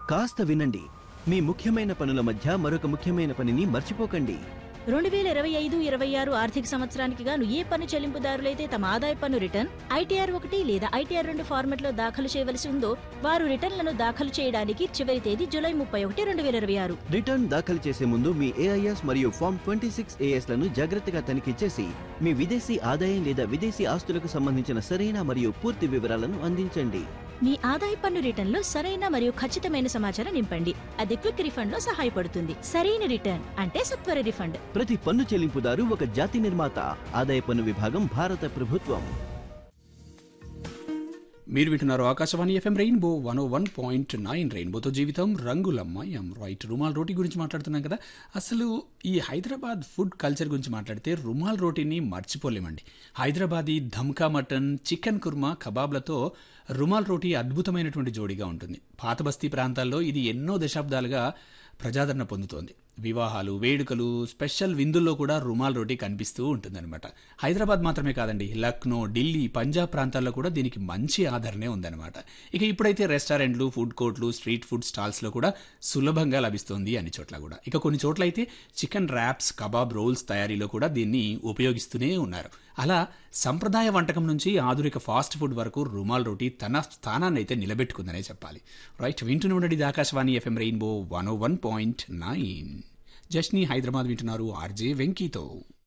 కాస్త వినండి మీ ముఖ్యమైన పనుల మధ్య మరొక ముఖ్యమైన పనిని మర్చిపోకండి రెండు వేల ఇరవై ఐదు ఇరవై ఆరు ఆర్థిక సంవత్సరానికి గాను ఏ పన్ను చెల్లింపుదారులైతే తమ ఆదాయ పన్ను రిటర్న్ ఐటీఆర్ ఒకటి లేదా ఐటీఆర్ రెండు ఫార్మెట్లో దాఖలు చేయవలసి ఉందో వారు రిటర్న్లను దాఖలు చేయడానికి చివరి తేదీ జూలై ముప్పై ఒకటి రెండు వేల ఇరవై ఆరు రిటర్న్ దాఖలు చేసే ముందు మీ ఏఐఎస్ మరియు ఫామ్ ట్వంటీ సిక్స్ లను జాగ్రత్తగా తనిఖీ చేసి మీ విదేశీ ఆదాయం లేదా విదేశీ ఆస్తులకు సంబంధించిన సరైన మరియు పూర్తి వివరాలను అందించండి మీ ఆదాయ పన్ను రిటర్న్లో సరైన మరియు ఖచ్చితమైన సమాచారం నింపండి అది క్విక్ రిఫండ్ లో సహాయపడుతుంది సరైన రిటర్న్ అంటే సత్వర రిఫండ్ ప్రతి పన్ను చెల్లింపుదారు ఒక జాతి నిర్మాత ఆదాయ పన్ను విభాగం భారత ప్రభుత్వం మీరు వింటున్నారు Akashvani FM rainbow one O one point nine రెయిన్బోతో జీవితం రంగులమ్మయం రైట్ రుమాల్ రోటీ గురించి మాట్లాడుతున్నాం కదా అసలు ఈ హైదరాబాద్ ఫుడ్ కల్చర్ గురించి మాట్లాడితే రుమాల్ రోటీని మర్చిపోలేమండి హైదరాబాదీ ధమ్కా మటన్ చికెన్ కుర్మా కబాబ్లతో రుమాల్ రోటీ అద్భుతమైనటువంటి జోడిగా ఉంటుంది పాత బస్తీ ప్రాంతాల్లో ఇది ఎన్నో దశాబ్దాలుగా ప్రజాదరణ పొందుతోంది వివాహాలు వేడుకలు స్పెషల్ విందుల్లో కూడా రుమాల్ రోటీ కనిపిస్తూ ఉంటుందన్నమాట హైదరాబాద్ మాత్రమే కాదండి లక్నో ఢిల్లీ పంజాబ్ ప్రాంతాల్లో కూడా దీనికి మంచి ఆదరణే ఉందన్నమాట ఇక ఇప్పుడైతే రెస్టారెంట్లు ఫుడ్ కోర్ట్లు స్ట్రీట్ ఫుడ్ స్టాల్స్లో కూడా సులభంగా లభిస్తోంది అన్ని చోట్ల కూడా ఇక కొన్ని చోట్ల అయితే చికెన్ ర్యాప్స్ కబాబ్ రోల్స్ తయారీలో కూడా దీన్ని ఉపయోగిస్తూనే ఉన్నారు అలా సంప్రదాయ వంటకం నుంచి ఆధునిక ఫాస్ట్ ఫుడ్ వరకు రుమాల్ రోటీ తన స్థానాన్ని అయితే నిలబెట్టుకుందనే చెప్పాలి రైట్ వింటూనే ఉండండి ఇది Akashvani FM rainbow one O one point nine జస్ని హైదరాబాద్ వింటున్నారు ఆర్జే వెంకీతో